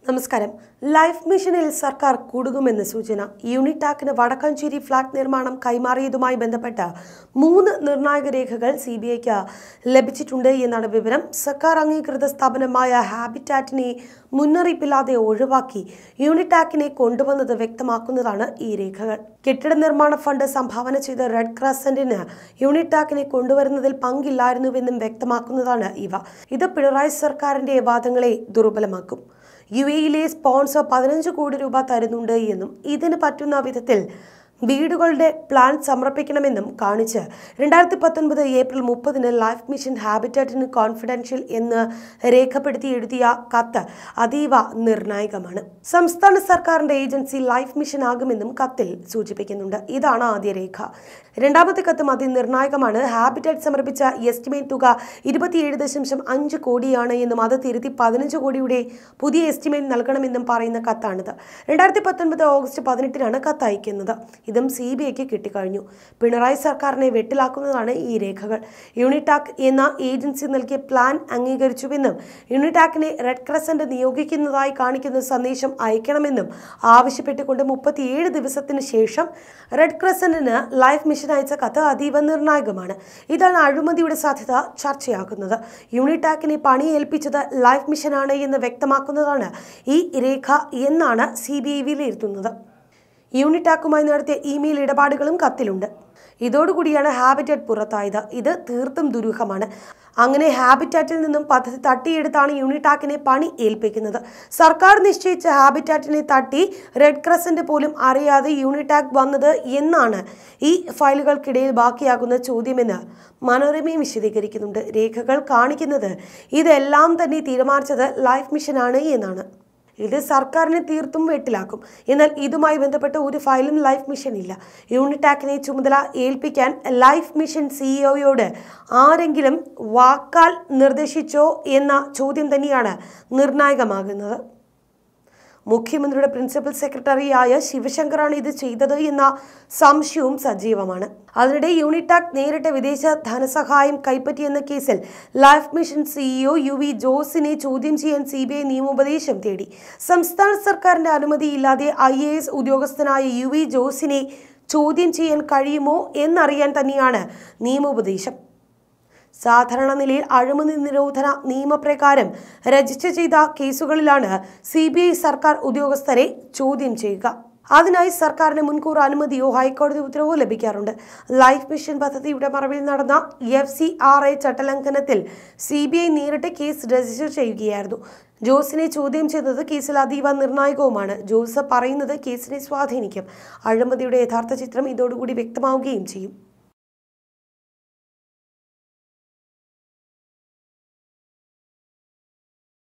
നമസ്കാരം ലൈഫ് മിഷനിൽ സർക്കാർ കുടുങ്ങുമെന്ന് സൂചന യൂണിറ്റാക്കിന് വടക്കഞ്ചേരി ഫ്ളാറ്റ് നിർമ്മാണം കൈമാറിയതുമായി ബന്ധപ്പെട്ട് മൂന്ന് നിർണായക രേഖകൾ സി ബി ഐക്ക് ലഭിച്ചിട്ടുണ്ട് എന്നാണ് വിവരം സർക്കാർ അംഗീകൃത സ്ഥാപനമായ ഹാബിറ്റാറ്റിനെ മുന്നറിയിപ്പില്ലാതെ ഒഴിവാക്കി യൂണിറ്റാക്കിനെ കൊണ്ടുവന്നത് വ്യക്തമാക്കുന്നതാണ് ഈ രേഖകൾ കെട്ടിട നിർമ്മാണ ഫണ്ട് സംഭാവന ചെയ്ത റെഡ് ക്രസന്റിന് യൂണിറ്റാക്കിനെ കൊണ്ടുവരുന്നതിൽ പങ്കില്ലായിരുന്നുവെന്നും വ്യക്തമാക്കുന്നതാണ് ഇവ ഇത് പിണറായി സർക്കാരിന്റെ വാദങ്ങളെ ദുർബലമാക്കും യു എയിലെ സ്പോൺസർ പതിനഞ്ച് കോടി രൂപ തരുന്നുണ്ട് എന്നും ഇതിന് പറ്റുന്ന വിധത്തിൽ വീടുകളുടെ പ്ലാൻ സമർപ്പിക്കണമെന്നും കാണിച്ച് രണ്ടായിരത്തി പത്തൊൻപത് ഏപ്രിൽ മുപ്പതിന് ലൈഫ് മിഷൻ ഹാബിറ്റാറ്റിന് കോൺഫിഡൻഷ്യൽ എന്ന് രേഖപ്പെടുത്തി എഴുതിയ കത്ത് അതീവ നിർണായകമാണ് സംസ്ഥാന സർക്കാരിന്റെ ഏജൻസി ലൈഫ് മിഷൻ ആകുമെന്നും കത്തിൽ സൂചിപ്പിക്കുന്നുണ്ട് ഇതാണ് ആദ്യ രേഖ രണ്ടാമത്തെ കത്തും അതിനിർണായകമാണ് ഹാബിറ്റാറ്റ് സമർപ്പിച്ച എസ്റ്റിമേറ്റ് തുക ഇരുപത്തിയേഴ് ദശാംശം അഞ്ച് കോടിയാണ് എന്നും അത് തിരുത്തി പതിനഞ്ച് കോടിയുടെ പുതിയ എസ്റ്റിമേറ്റ് നൽകണമെന്നും പറയുന്ന കത്താണിത് രണ്ടായിരത്തി പത്തൊൻപത് ഓഗസ്റ്റ് പതിനെട്ടിനാണ് കത്ത് അയക്കുന്നത് ഇതും സി ബി ഐക്ക് കിട്ടിക്കഴിഞ്ഞു പിണറായി സർക്കാരിനെ വെട്ടിലാക്കുന്നതാണ് ഈ രേഖകൾ യൂണിടാക് എന്ന ഏജൻസി നൽകിയ പ്ലാൻ അംഗീകരിച്ചുവെന്നും യൂണിടാക്കിനെ റെഡ് ക്രസന്റ് നിയോഗിക്കുന്നതായി കാണിക്കുന്ന സന്ദേശം അയക്കണമെന്നും ആവശ്യപ്പെട്ടുകൊണ്ട് മുപ്പത്തിയേഴ് ദിവസത്തിന് ശേഷം റെഡ് ക്രസന്റിന് ലൈഫ് മിഷൻ അയച്ച കത്ത് അതീവ നിർണായകമാണ് ഇതാണ് അഴിമതിയുടെ സാധ്യത ചർച്ചയാക്കുന്നത് യൂണിടാക്കിനെ പണി ഏൽപ്പിച്ചത് ലൈഫ് മിഷനാണ് എന്ന് വ്യക്തമാക്കുന്നതാണ് ഈ രേഖ എന്നാണ് സി ബി ഐ വിലയിരുത്തുന്നത് യൂണിറ്റാക്കുമായി നടത്തിയ ഇമെയിൽ ഇടപാടുകളും കത്തിലുണ്ട് ഇതോടുകൂടിയാണ് ഹാബിറ്റാറ്റ് പുറത്തായത് ഇത് തീർത്തും ദുരൂഹമാണ് അങ്ങനെ ഹാബിറ്റാറ്റിൽ നിന്നും പദ്ധതി തട്ടിയെടുത്താണ് യൂണിറ്റാക്കിനെ പണി ഏൽപ്പിക്കുന്നത് സർക്കാർ നിശ്ചയിച്ച ഹാബിറ്റാറ്റിനെ തട്ടി റെഡ് ക്രസന്റ് പോലും അറിയാതെ യൂണിറ്റാക്ക് വന്നത് എന്നാണ് ഈ ഫയലുകൾക്കിടയിൽ ബാക്കിയാകുന്ന ചോദ്യമെന്ന് മനോരമയും വിശദീകരിക്കുന്നുണ്ട് രേഖകൾ കാണിക്കുന്നത് ഇതെല്ലാം തന്നെ തീരുമാനിച്ചത് ലൈഫ് മിഷനാണ് എന്നാണ് ഇത് സർക്കാരിനെ തീർത്തും വെട്ടിലാക്കും എന്നാൽ ഇതുമായി ബന്ധപ്പെട്ട് ഒരു ഫയലും ലൈഫ് മിഷൻ ഇല്ല യൂണിറ്റാക്കിനെ ചുമതല ഏൽപ്പിക്കാൻ ലൈഫ് മിഷൻ സിഇഒയോട് ആരെങ്കിലും വാക്കാൽ നിർദ്ദേശിച്ചോ എന്ന ചോദ്യം തന്നെയാണ് നിർണായകമാകുന്നത് മുഖ്യമന്ത്രിയുടെ പ്രിൻസിപ്പൽ സെക്രട്ടറിയായ ശിവശങ്കറാണ് ഇത് ചെയ്തത് എന്ന സംശയവും സജീവമാണ് അതിനിടെ യൂണിടാക് നേരിട്ട് വിദേശ ധനസഹായം കൈപ്പറ്റിയെന്ന കേസിൽ Life Mission CEO U V ജോസിനെ ചോദ്യം ചെയ്യാൻ സി ബി ഐ നിയമോപദേശം തേടി സംസ്ഥാന സർക്കാരിന്റെ അനുമതിയില്ലാതെ ഐ എ എസ് ഉദ്യോഗസ്ഥനായ യു വി ജോസിനെ ചോദ്യം ചെയ്യാൻ കഴിയുമോ എന്നറിയാൻ തന്നെയാണ് നിയമോപദേശം സാധാരണ നിലയിൽ അഴിമതി നിരോധന നിയമപ്രകാരം രജിസ്റ്റർ ചെയ്ത കേസുകളിലാണ് സി ബി ഐ സർക്കാർ ഉദ്യോഗസ്ഥരെ ചോദ്യം ചെയ്യുക അതിനായി സർക്കാരിന് മുൻകൂർ അനുമതിയോ ഹൈക്കോടതി ഉത്തരവോ ലഭിക്കാറുണ്ട് ലൈഫ് മിഷൻ പദ്ധതിയുടെ മറവിൽ നടന്ന എഫ് സി ആർ ഐ ചട്ടലംഘനത്തിൽ സി ബി ഐ നേരിട്ട് കേസ് രജിസ്റ്റർ ചെയ്യുകയായിരുന്നു ജോസിനെ ചോദ്യം ചെയ്തത് കേസിൽ അതീവ നിർണായകവുമാണ് ജോസ് പറയുന്നത് കേസിനെ സ്വാധീനിക്കും അഴിമതിയുടെ യഥാർത്ഥ ചിത്രം ഇതോടുകൂടി വ്യക്തമാവുകയും ചെയ്യും